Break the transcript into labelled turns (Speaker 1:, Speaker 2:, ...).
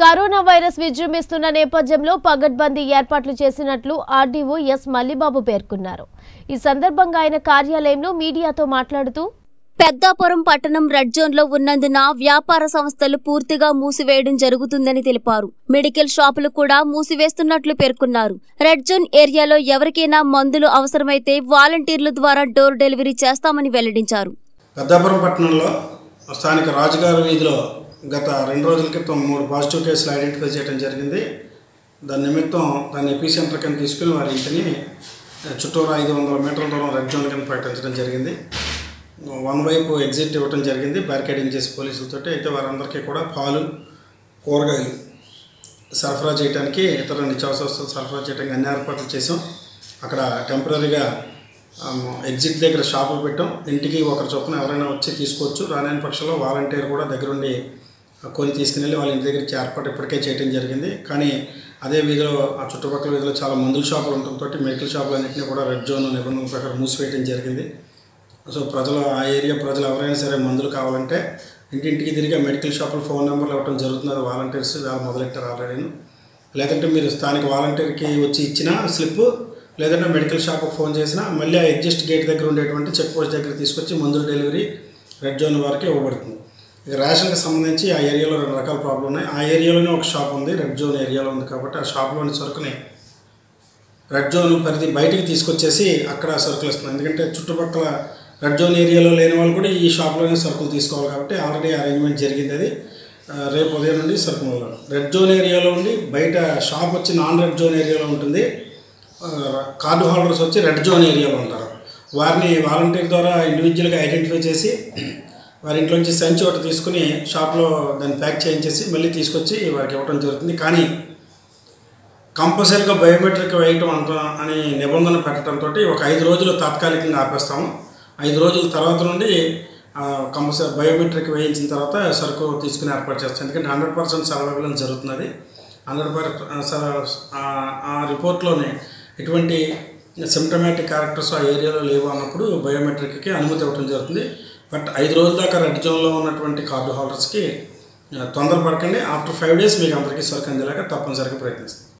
Speaker 1: corona virus విజృంభిస్తున్న నేపథ్యంలో పగడ్బందీ ఏర్పాట్లు చేసినట్లు ఆర్డీఓ ఎస్ మల్లిబాబు పేర్కొన్నారు ఈ సందర్భంగా ఆయన కార్యాలయంలో మీడియాతో మాట్లాడుతూ
Speaker 2: పెద్దాపురం పట్టణం రెడ్ జోన్ లో ఉన్నందున వ్యాపార సంస్థలు పూర్తిగా మూసివేయడం జరుగుతుందని తెలిపారు మెడికల్ షాపులు కూడా మూసివేస్తున్నట్లు పేర్కొన్నారు రెడ్ జోన్ ఏరియాలో ఎవరికైనా మందులు అవసరమైతే వాలంటీర్ల ద్వారా డోర్ డెలివరీ చేస్తామని వెల్లడించారు
Speaker 3: పెద్దాపురం పట్టణంలో స్థానిక రాజుగారి వీధిలో గత రెండు రోజుల క్రితం మూడు పాజిటివ్ కేసులు ఐడెంటిఫై చేయడం జరిగింది దాని నిమిత్తం దాన్ని ఎపీ సెంటర్ కింద తీసుకుని వారి ఇంటిని చుట్టూరు ఐదు వందల మీటర్ల దూరం రెడ్ జోన్ కింద ప్రకటించడం జరిగింది వన్ వైపు ఎగ్జిట్ ఇవ్వడం జరిగింది బ్యారికేడింగ్ చేసి పోలీసులతోటి అయితే వారందరికీ కూడా పాలు కూరగాయలు సరఫరా చేయడానికి ఇతర నిత్యావసర వస్తువులు సరఫరా చేయడానికి అన్ని ఏర్పాట్లు చేసాం అక్కడ టెంపరీగా ఎగ్జిట్ దగ్గర షాపులు పెట్టాం ఇంటికి ఒకరి చొప్పున ఎవరైనా వచ్చి తీసుకోవచ్చు రాలేని పక్షంలో వాలంటీర్ కూడా దగ్గరుండి కొని తీసుకుని వాళ్ళ ఇంటి దగ్గర ఇచ్చే ఏర్పాటు ఇప్పటికే చేయడం జరిగింది కానీ అదే వీధిలో ఆ చుట్టుపక్కల వీధిలో చాలా మందుల షాపులు ఉండటంతో మెడికల్ షాపులన్నింటినీ కూడా రెడ్ జోన్ నిబంధనల ప్రకారం మూసివేయడం జరిగింది సో ప్రజలు ఆ ఏరియా ప్రజలు ఎవరైనా సరే మందులు కావాలంటే ఇంటింటికి తిరిగి మెడికల్ షాపులు ఫోన్ నెంబర్లు ఇవ్వడం జరుగుతుంది అది వాలంటీర్స్ వాళ్ళు మొదలెట్టారు ఆల్రెడీ లేదంటే మీరు స్థానిక వాలంటీర్కి వచ్చి ఇచ్చిన స్లిప్ లేదంటే మెడికల్ షాప్కి ఫోన్ చేసినా మళ్ళీ ఆ ఎగ్జిస్ట్ గేట్ దగ్గర ఉండేటువంటి చెక్ పోస్ట్ దగ్గర తీసుకొచ్చి మందుల డెలివరీ రెడ్ జోన్ వారికి ఇవ్వబడుతుంది ఇక రేషన్కి సంబంధించి ఆ ఏరియాలో రెండు రకాల ప్రాబ్లం ఉన్నాయి ఆ ఏరియాలోనే ఒక షాప్ ఉంది రెడ్ జోన్ ఏరియాలో ఉంది కాబట్టి ఆ షాప్లోని సరుకుని రెడ్ జోన్ పరిధి బయటికి తీసుకొచ్చేసి అక్కడ సరుకులు ఇస్తున్నాం ఎందుకంటే చుట్టుపక్కల రెడ్ జోన్ ఏరియాలో లేని వాళ్ళు కూడా ఈ షాప్లోనే సరుకులు తీసుకోవాలి కాబట్టి ఆల్రెడీ అరేంజ్మెంట్ జరిగింది అది ఆ, రేపు ఉదయం నుండి సరుకులు మొదలు రెడ్ జోన్ ఏరియాలో ఉండి బయట షాప్ వచ్చి నాన్ రెడ్ జోన్ ఏరియాలో ఉంటుంది ఆ, కార్డు హోల్డర్స్ వచ్చి రెడ్ జోన్ ఏరియాలో ఉంటారు వారిని వాలంటీర్ ద్వారా ఇండివిజువల్గా ఐడెంటిఫై చేసి వారి ఇంట్లోంచి సంచి ఒకటి తీసుకుని షాప్లో దాన్ని ప్యాక్ చేయించేసి మళ్ళీ తీసుకొచ్చి వారికి ఇవ్వడం జరుగుతుంది కానీ కంపల్సరీగా బయోమెట్రిక్ వేయటం అంత అని నిబంధన పెట్టడంతో ఒక ఐదు రోజులు తాత్కాలికంగా ఆపేస్తాము ఐదు రోజుల తర్వాత నుండి కంపల్సరీ బయోమెట్రిక్ వేయించిన తర్వాత సరుకు తీసుకుని ఏర్పాటు చేస్తాం ఎందుకంటే హండ్రెడ్ పర్సెంట్ సర్వైలెన్స్ జరుగుతున్నది హండ్రెడ్ పర్ ఆ రిపోర్ట్లోనే ఎటువంటి సిమ్టమాటిక్ క్యారెక్టర్స్ ఆ ఏరియాలో లేవు అన్నప్పుడు బయోమెట్రిక్కి అనుమతి ఇవ్వడం జరుగుతుంది బట్ ఐదు రోజుల దాకా రెడ్ జోన్లో ఉన్నటువంటి కార్డు హోల్డర్స్కి తొందరపడకండి ఆఫ్టర్ ఫైవ్ డేస్ మీకు అందరికీ సరుకు అందేలాగా తప్పనిసరిగా ప్రయత్నిస్తాం